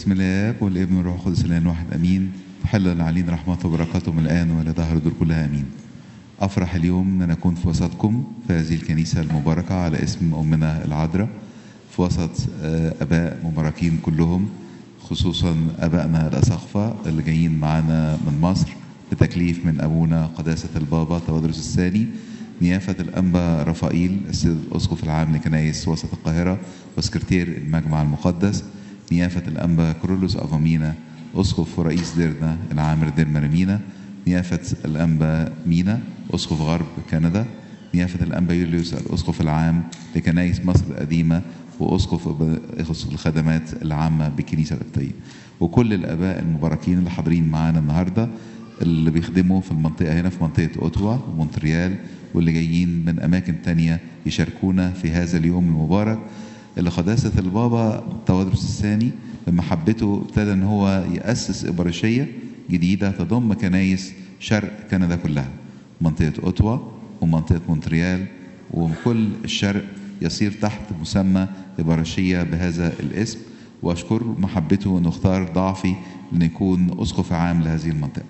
بسم الله والابن والروح القدس الان واحد امين تحل علينا رحمته وبركاته من الان والى ظهر الدور كلها امين افرح اليوم ان اكون في وسطكم في هذه الكنيسه المباركه على اسم امنا العذراء في وسط آه، اباء مباركين كلهم خصوصا ابائنا الاساقفه اللي جايين معانا من مصر بتكليف من ابونا قداسه البابا تودرس الثاني نيافه الانبا رفائيل السيد الاسقف العام لكنائس وسط القاهره وسكرتير المجمع المقدس نيافه الانبا كرولوس افامينا اسقف ورئيس ديرنا العامر دير مرمينا نيافه الانبا مينا اسقف غرب كندا نيافه الانبا يوليوس الاسقف العام لكنائس مصر القديمه واسقف اسقف الخدمات العامه بالكنيسه القبطيه وكل الاباء المباركين اللي حاضرين معانا النهارده اللي بيخدموا في المنطقه هنا في منطقه اوتوا ومونتريال واللي جايين من اماكن تانية يشاركونا في هذا اليوم المبارك اللي قداسه البابا تودرس الثاني بمحبته ابتدى ان هو ياسس ابرشيه جديده تضم كنايس شرق كندا كلها منطقه اوتوا ومنطقه مونتريال وكل الشرق يصير تحت مسمى إبراشية بهذا الاسم وأشكر محبته أن اختار ضعفي أن يكون أسقف عام لهذه المنطقة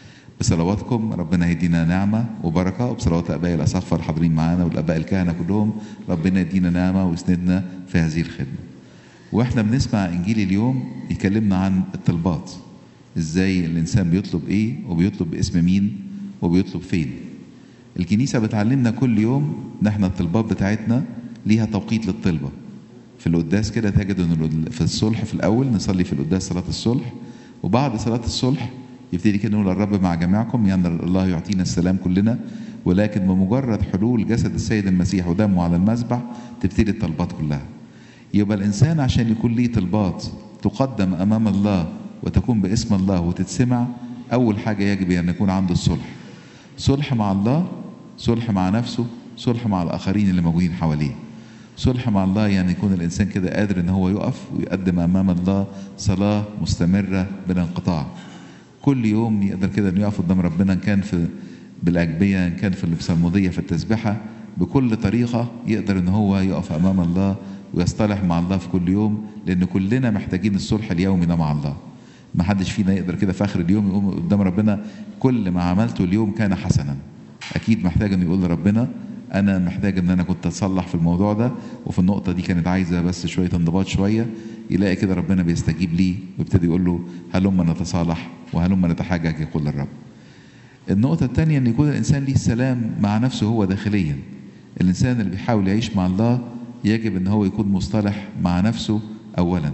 بصلواتكم ربنا يدينا نعمة وبركة وبصلوات أبائي الأساقفة الحاضرين معانا والآباء الكهنة كلهم ربنا يدينا نعمة ويسندنا في هذه الخدمة وإحنا بنسمع إنجيل اليوم يكلمنا عن الطلبات إزاي الإنسان بيطلب إيه وبيطلب باسم مين وبيطلب فين الكنيسة بتعلمنا كل يوم إن إحنا الطلبات بتاعتنا ليها توقيت للطلبة في القداس كده تجد ان في الصلح في الاول نصلي في القداس صلاه الصلح وبعد صلاه الصلح يبتدي كده نقول الرب مع جميعكم يعني الله يعطينا السلام كلنا ولكن بمجرد حلول جسد السيد المسيح ودمه على المذبح تبتدي الطلبات كلها يبقى الانسان عشان يكون ليه طلبات تقدم امام الله وتكون باسم الله وتتسمع اول حاجه يجب ان يكون عنده الصلح صلح مع الله صلح مع نفسه صلح مع الاخرين اللي موجودين حواليه صلح مع الله يعني يكون الانسان كده قادر ان هو يقف ويقدم امام الله صلاه مستمره بلا انقطاع كل يوم يقدر كده انه يقف قدام ربنا ان كان في بالاجبيه ان كان في البصلموديه في التسبحه بكل طريقه يقدر ان هو يقف امام الله ويصطلح مع الله في كل يوم لان كلنا محتاجين الصلح اليومي ده مع الله ما حدش فينا يقدر كده في اخر اليوم يقوم قدام ربنا كل ما عملته اليوم كان حسنا اكيد محتاج انه يقول لربنا انا محتاج ان انا كنت اتصلح في الموضوع ده وفي النقطه دي كانت عايزه بس شويه انضباط شويه يلاقي كده ربنا بيستجيب ليه ويبتدي يقول له هلما نتصالح وهلما نتحجج يقول الرب النقطه الثانيه ان يكون الانسان ليه السلام مع نفسه هو داخليا الانسان اللي بيحاول يعيش مع الله يجب ان هو يكون مصطلح مع نفسه اولا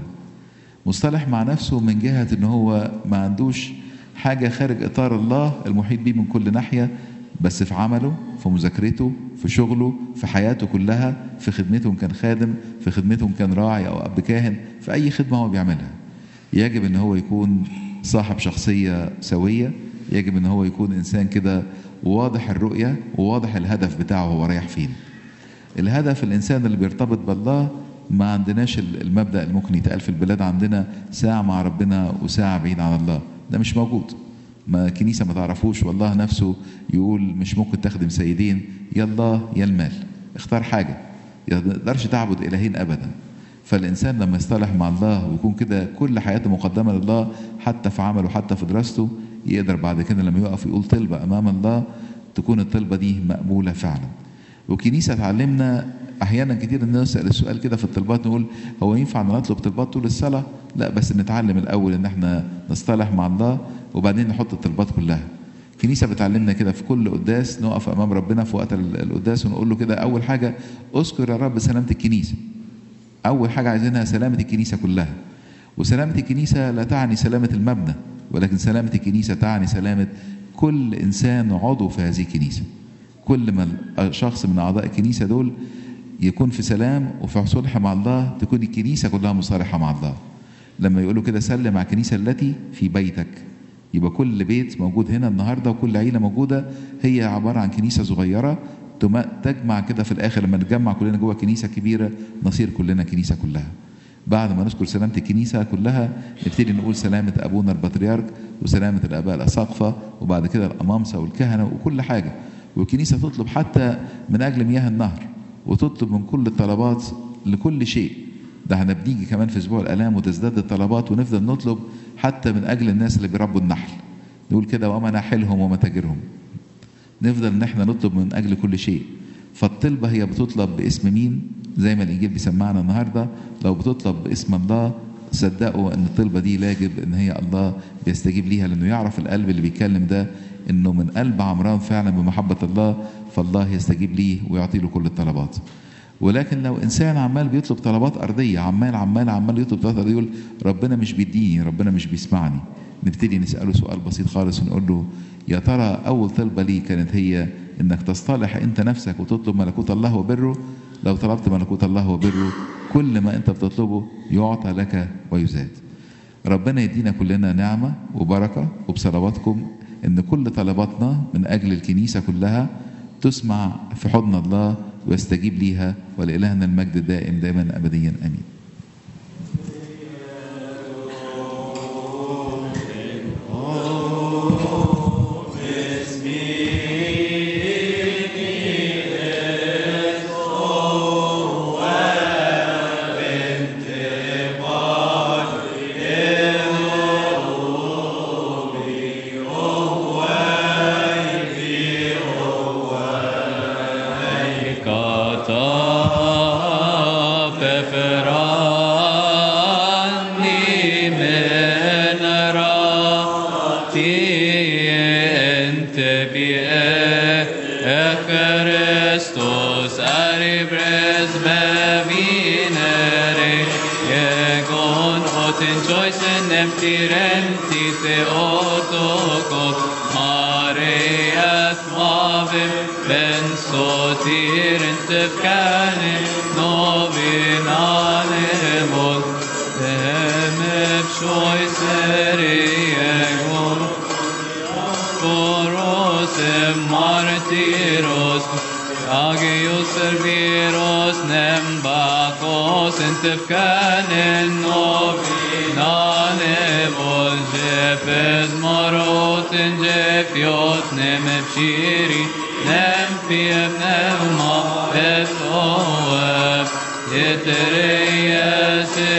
مصطلح مع نفسه من جهه ان هو ما عندوش حاجه خارج اطار الله المحيط بيه من كل ناحيه بس في عمله في مذاكرته في شغله في حياته كلها في خدمته إن كان خادم في خدمته إن كان راعي أو أب كاهن في أي خدمة هو بيعملها يجب إن هو يكون صاحب شخصية سوية يجب إن هو يكون إنسان كده واضح الرؤية وواضح الهدف بتاعه هو رايح فين الهدف الإنسان اللي بيرتبط بالله ما عندناش المبدأ اللي ممكن يتقال في البلاد عندنا ساعة مع ربنا وساعة بعيد عن الله ده مش موجود ما كنيسة ما تعرفوش والله نفسه يقول مش ممكن تخدم سيدين يا الله يا المال اختار حاجة ما تقدرش تعبد إلهين أبدا فالإنسان لما يصطلح مع الله ويكون كده كل حياته مقدمة لله حتى في عمله حتى في دراسته يقدر بعد كده لما يقف يقول طلبة أمام الله تكون الطلبة دي مقبولة فعلا وكنيسة تعلمنا احيانا كتير نسال السؤال كده في الطلبات نقول هو ينفع نطلب طلبات طول الصلاه؟ لا بس نتعلم الاول ان احنا نصطلح مع الله وبعدين نحط الطلبات كلها. الكنيسه بتعلمنا كده في كل قداس نقف امام ربنا في وقت القداس ونقول له كده اول حاجه اذكر يا رب سلامه الكنيسه. اول حاجه عايزينها سلامه الكنيسه كلها. وسلامه الكنيسه لا تعني سلامه المبنى ولكن سلامه الكنيسه تعني سلامه كل انسان عضو في هذه الكنيسه. كل ما شخص من اعضاء الكنيسه دول يكون في سلام وفي صلح مع الله تكون الكنيسة كلها مصالحة مع الله لما يقولوا كده سلم مع الكنيسة التي في بيتك يبقى كل بيت موجود هنا النهاردة وكل عيلة موجودة هي عبارة عن كنيسة صغيرة تجمع كده في الآخر لما نتجمع كلنا جوه كنيسة كبيرة نصير كلنا كنيسة كلها بعد ما نذكر سلامة الكنيسة كلها نبتدي نقول سلامة أبونا البطريرك وسلامة الآباء الأساقفة وبعد كده الأمامسة والكهنة وكل حاجة والكنيسة تطلب حتى من أجل مياه النهر وتطلب من كل الطلبات لكل شيء ده احنا بنيجي كمان في اسبوع الالام وتزداد الطلبات ونفضل نطلب حتى من اجل الناس اللي بيربوا النحل نقول كده ومناحلهم ومتاجرهم نفضل ان احنا نطلب من اجل كل شيء فالطلبه هي بتطلب باسم مين زي ما الانجيل بيسمعنا النهارده لو بتطلب باسم الله صدقوا ان الطلبه دي لاجب ان هي الله بيستجيب ليها لانه يعرف القلب اللي بيتكلم ده انه من قلب عمران فعلا بمحبه الله فالله يستجيب ليه ويعطي له كل الطلبات ولكن لو انسان عمال بيطلب طلبات ارضيه عمال عمال عمال يطلب طلبات ارضيه يقول ربنا مش بيديني ربنا مش بيسمعني نبتدي نساله سؤال بسيط خالص ونقول له يا ترى اول طلبه ليه كانت هي انك تصطلح انت نفسك وتطلب ملكوت الله وبره لو طلبت ملكوت الله وبره كل ما انت بتطلبه يعطى لك ويزاد ربنا يدينا كلنا نعمه وبركه وبصلواتكم ان كل طلباتنا من اجل الكنيسه كلها تسمع في حضن الله ويستجيب ليها ولإلهنا المجد الدائم دائما أبديا آمين Yetere